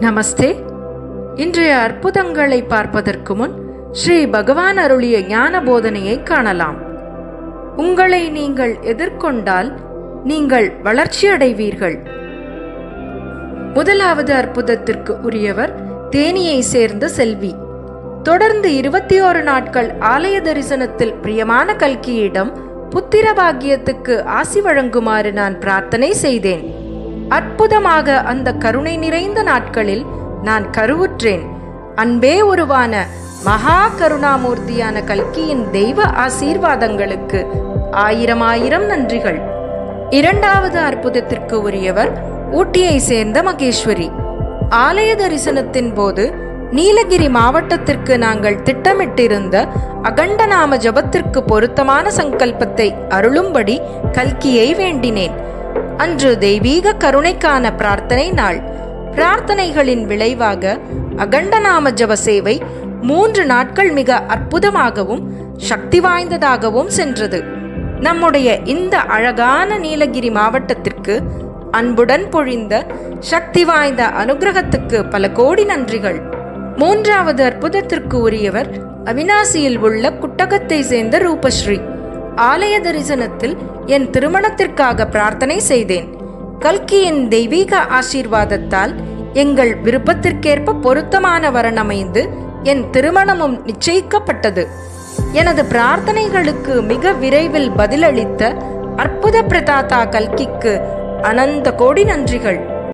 நமஸ்தே இன்றைய அற்புதங்களை பார்ப்பதற்கு முன் ஸ்ரீ பகவான் அருளிய ஞான போதனையை காணலாம் உங்களை நீங்கள் எதிர்கொண்டால் நீங்கள் வளர்ச்சியடைவீர்கள் முதலாவது அற்புதத்திற்கு உரியவர் தேனியை சேர்ந்த செல்வி தொடர்ந்து இருபத்தி ஓரு நாட்கள் ஆலய தரிசனத்தில் பிரியமான கல்கியிடம் புத்திர பாக்கியத்துக்கு ஆசி வழங்குமாறு நான் பிரார்த்தனை செய்தேன் அற்புதமாக அந்த கருணை நிறைந்த நாட்களில் நான் கருவுற்றேன் அன்பே உருவான மகா கருணாமூர்த்தியான கல்கியின் தெய்வ ஆசீர்வாதங்களுக்கு ஆயிரம் ஆயிரம் நன்றிகள் இரண்டாவது அற்புதத்திற்கு உரியவர் ஊட்டியை சேர்ந்த மகேஸ்வரி ஆலய தரிசனத்தின் போது நீலகிரி மாவட்டத்திற்கு நாங்கள் திட்டமிட்டிருந்த அகண்டநாம ஜபத்திற்கு பொருத்தமான சங்கல்பத்தை அருளும்படி கல்கியை வேண்டினேன் அன்று தெய்வீக கருணைக்கான பிரார்த்தனை நாள் பிரார்த்தனைகளின் விளைவாக அகண்டநாம ஜப சேவை மூன்று நாட்கள் மிக அற்புதமாகவும் சக்தி வாய்ந்ததாகவும் சென்றது நம்முடைய இந்த அழகான நீலகிரி மாவட்டத்திற்கு அன்புடன் பொழிந்த சக்தி வாய்ந்த அனுகிரகத்துக்கு பல கோடி நன்றிகள் மூன்றாவது அற்புதத்திற்கு உரியவர் அவினாசியில் உள்ள குட்டகத்தை சேர்ந்த ரூபஸ்ரீ ஆலய தரிசனத்தில் என் திருமணத்திற்காக பிரார்த்தனை செய்தேன் கல்கியின் தெய்வீக ஆசீர்வாதத்தால் எங்கள் விருப்பத்திற்கேற்ப பொருத்தமான வரன் அமைந்து என் திருமணமும் நிச்சயிக்கப்பட்டது எனது பிரார்த்தனைகளுக்கு மிக விரைவில் பதிலளித்த அற்புத பிரதாதா கல்கிக்கு அனந்த கோடி நன்றிகள்